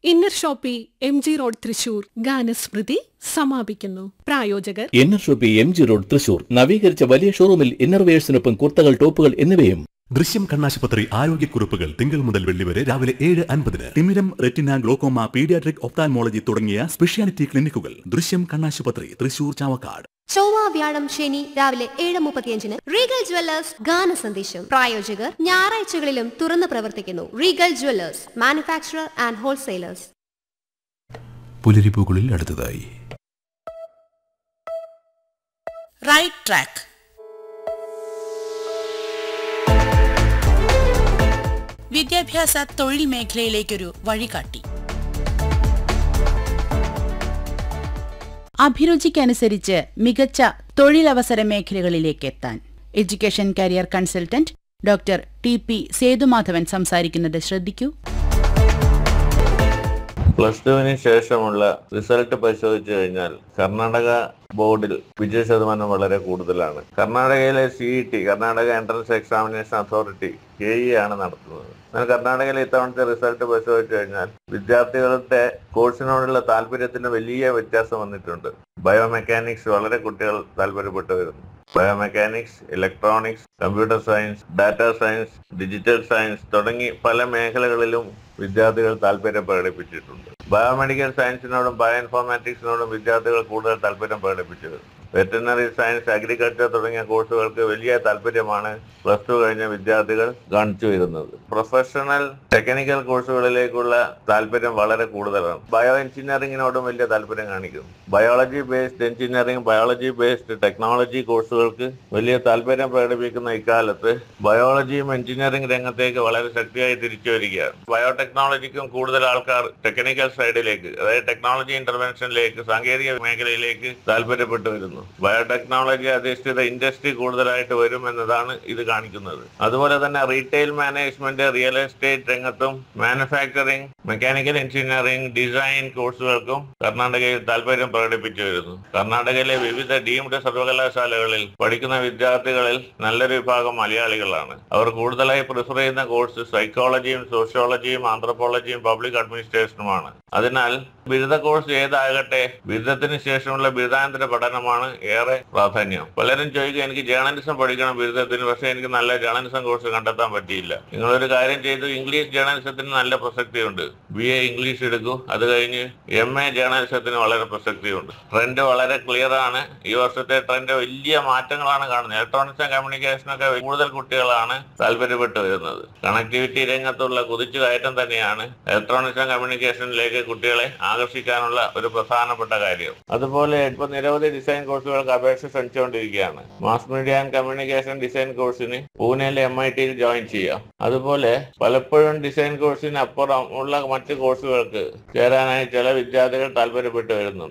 inner Shoppe M G road Thrissur ഗാനസ്മൃതി സമാപിക്കുന്നു പ്രായോജകർ Inner Shoppe M G road Thrissur നവീകരിച്ച വലിയ ഷോറൂമിൽ ഇന്നർവെയേഴ്സിനൊപ്പം കുർത്തകൾ ടോപ്പുകൾ എന്നിവയും ദൃശ്യം കണ്ണാശുപത്രി ആരോഗ്യക്കുറിപ്പുകൾ തിങ്കൾ മുതൽ വെള്ളി വരെ രാവിലെ ഏഴ് അൻപതിന് തിമിരം റെറ്റിന ഗ്ലോക്കോമ പീഡിയാട്രിക് ഒപ്താൽമോളജി തുടങ്ങിയ സ്പെഷ്യാലിറ്റി ക്ലിനിക്കുകൾ ദൃശ്യം കണ്ണാശുപത്രി തൃശൂർ ചാവക്കാട് ചൊവ്വ വ്യാഴം ശനി രാവിലെ ഏഴ് മുപ്പത്തിയഞ്ചിന് റീഗൽ ജ്വല്ലേഴ്സ് ഗാന സന്ദേശം പ്രായോജകർ ഞായറാഴ്ചകളിലും തുറന്നു പ്രവർത്തിക്കുന്നു Regal jewellers manufacturer and wholesalers പുലരിപ്പൂകളിൽ അടുത്തതായി റൈറ്റ് ട്രാക്ക് വിദ്യാഭ്യാസ തൊഴിൽ മേഖലയിലേക്കൊരു വഴികാട്ടി അഭിരുചിക്കനുസരിച്ച് മികച്ച തൊഴിലവസര മേഖലകളിലേക്ക് എത്താൻ education career consultant doctor T P Sethumadhavan സംസാരിക്കുന്നത് ശ്രദ്ധിക്കൂ പ്ലസ് ടുവിന് ശേഷമുള്ള റിസൾട്ട് പരിശോധിച്ചു കഴിഞ്ഞാൽ കർണാടക ബോർഡിൽ വിജയ ശതമാനം വളരെ കൂടുതലാണ് കർണാടകയിലെ C E T Karnataka entrance examination authority K E ആണ് നടത്തുന്നത് എന്നാൽ കർണാടകയിലെ ഇത്തവണത്തെ റിസൾട്ട് പരിശോധിച്ചു കഴിഞ്ഞാൽ വിദ്യാർത്ഥികളുടെ കോഴ്സിനോടുള്ള താല്പര്യത്തിന് വലിയ വ്യത്യാസം വന്നിട്ടുണ്ട് ബയോമെക്കാനിക്സ് വളരെ കുട്ടികൾ താല്പര്യപ്പെട്ടു വരുന്നു biomechanics electronics computer science data science digital science തുടങ്ങി പല മേഖലകളിലും വിദ്യാർത്ഥികൾ താല്പര്യം പ്രകടിപ്പിച്ചിട്ടുണ്ട് ബയോമെഡിക്കൽ സയൻസിനോടും ബയോ ഇൻഫോർമാറ്റിക്സിനോടും വിദ്യാർത്ഥികൾ കൂടുതൽ താല്പര്യം പ്രകടിപ്പിച്ചത് വെറ്ററിനറി സയൻസ് അഗ്രികൾച്ചർ തുടങ്ങിയ കോഴ്സുകൾക്ക് വലിയ താല്പര്യമാണ് പ്ലസ് ടു കഴിഞ്ഞ വിദ്യാർത്ഥികൾ കാണിച്ചു വരുന്നത് പ്രൊഫഷണൽ ടെക്നിക്കൽ കോഴ്സുകളിലേക്കുള്ള താല്പര്യം വളരെ കൂടുതലാണ് ബയോ എഞ്ചിനീയറിംഗിനോടും വലിയ താല്പര്യം കാണിക്കും biology based engineering biology based technology കോഴ്സുകൾക്ക് വലിയ താല്പര്യം പ്രകടിപ്പിക്കുന്ന ഇക്കാലത്ത് ബയോളജിയും എഞ്ചിനീയറിംഗ് രംഗത്തേക്ക് വളരെ ശക്തിയായി തിരിച്ചു വരികയാണ് ബയോടെക്നോളജിക്കും കൂടുതൽ ആൾക്കാർ ടെക്നിക്കൽ സൈഡിലേക്ക് അതായത് ടെക്നോളജി ഇന്റർവെൻഷനിലേക്ക് സാങ്കേതിക മേഖലയിലേക്ക് താല്പര്യപ്പെട്ടു വരുന്നു ബയോടെക്നോളജി അധിഷ്ഠിത ഇൻഡസ്ട്രി കൂടുതലായിട്ട് വരും എന്നതാണ് ഇത് കാണിക്കുന്നത് അതുപോലെ തന്നെ റീറ്റെയിൽ മാനേജ്മെന്റ് റിയൽ എസ്റ്റേറ്റ് രംഗത്തും മാനുഫാക്ചറിംഗ് മെക്കാനിക്കൽ എഞ്ചിനീയറിംഗ് ഡിസൈൻ കോഴ്സുകൾക്കും കർണാടകയിൽ താല്പര്യം പ്രകടിപ്പിച്ചു വരുന്നു കർണാടകയിലെ വിവിധ ഡീംഡ് സർവകലാശാലകളിൽ പഠിക്കുന്ന വിദ്യാർത്ഥികളിൽ നല്ലൊരു വിഭാഗം മലയാളികളാണ് അവർ കൂടുതലായി പ്രിഫർ ചെയ്യുന്ന കോഴ്സ് സൈക്കോളജിയും സോഷ്യോളജിയും ആന്ത്രപ്പോളജിയും പബ്ലിക് അഡ്മിനിസ്ട്രേഷനുമാണ് അതിനാൽ ബിരുദ കോഴ്സ് ഏതാകട്ടെ ബിരുദത്തിന് ശേഷമുള്ള ബിരുദാനന്തര പഠനമാണ് ഏറെ പ്രാധാന്യം പലരും ചോദിക്കും എനിക്ക് ജേർണലിസം പഠിക്കണം ബിരുദത്തിന് പക്ഷേ എനിക്ക് നല്ല ജേർണലിസം കോഴ്സ് കണ്ടെത്താൻ പറ്റിയില്ല നിങ്ങളൊരു കാര്യം ചെയ്തു ഇംഗ്ലീഷ് ജേർണലിസത്തിന് നല്ല പ്രസക്തിയുണ്ട് ബി എ ഇംഗ്ലീഷ് എടുക്കൂ അത് കഴിഞ്ഞ് എം എ ജേർണലിസത്തിന് വളരെ പ്രസക്തിയുണ്ട് ട്രെൻഡ് വളരെ ക്ലിയർ ആണ് ഈ വർഷത്തെ ട്രെൻഡ് വലിയ മാറ്റങ്ങളാണ് കാണുന്നത് ഇലക്ട്രോണിക്സ് ആൻഡ് കമ്മ്യൂണിക്കേഷനൊക്കെ കൂടുതൽ കുട്ടികളാണ് താല്പര്യപ്പെട്ടു വരുന്നത് കണക്ടിവിറ്റി രംഗത്തുള്ള കുതിച്ചു കയറ്റം തന്നെയാണ് ഇലക്ട്രോണിക്സ് ആൻഡ് കമ്മ്യൂണിക്കേഷനിലേക്ക് കുട്ടികളെ ആകർഷിക്കാനുള്ള ഒരു പ്രധാനപ്പെട്ട കാര്യം അതുപോലെ ഇപ്പൊ നിരവധി ഡിസൈൻ കോഴ്സുകൾക്ക് അപേക്ഷ ക്ഷണിച്ചുകൊണ്ടിരിക്കുകയാണ് mass media and communication design കോഴ്സിന് പൂനെയിലെ എം ഐ ടിയിൽ ജോയിൻ ചെയ്യാം അതുപോലെ പലപ്പോഴും ഡിസൈൻ കോഴ്സിന് അപ്പുറം ഉള്ള മറ്റ് കോഴ്സുകൾക്ക് ചേരാനായി ചില വിദ്യാർത്ഥികൾ താല്പര്യപ്പെട്ടു വരുന്നുണ്ട്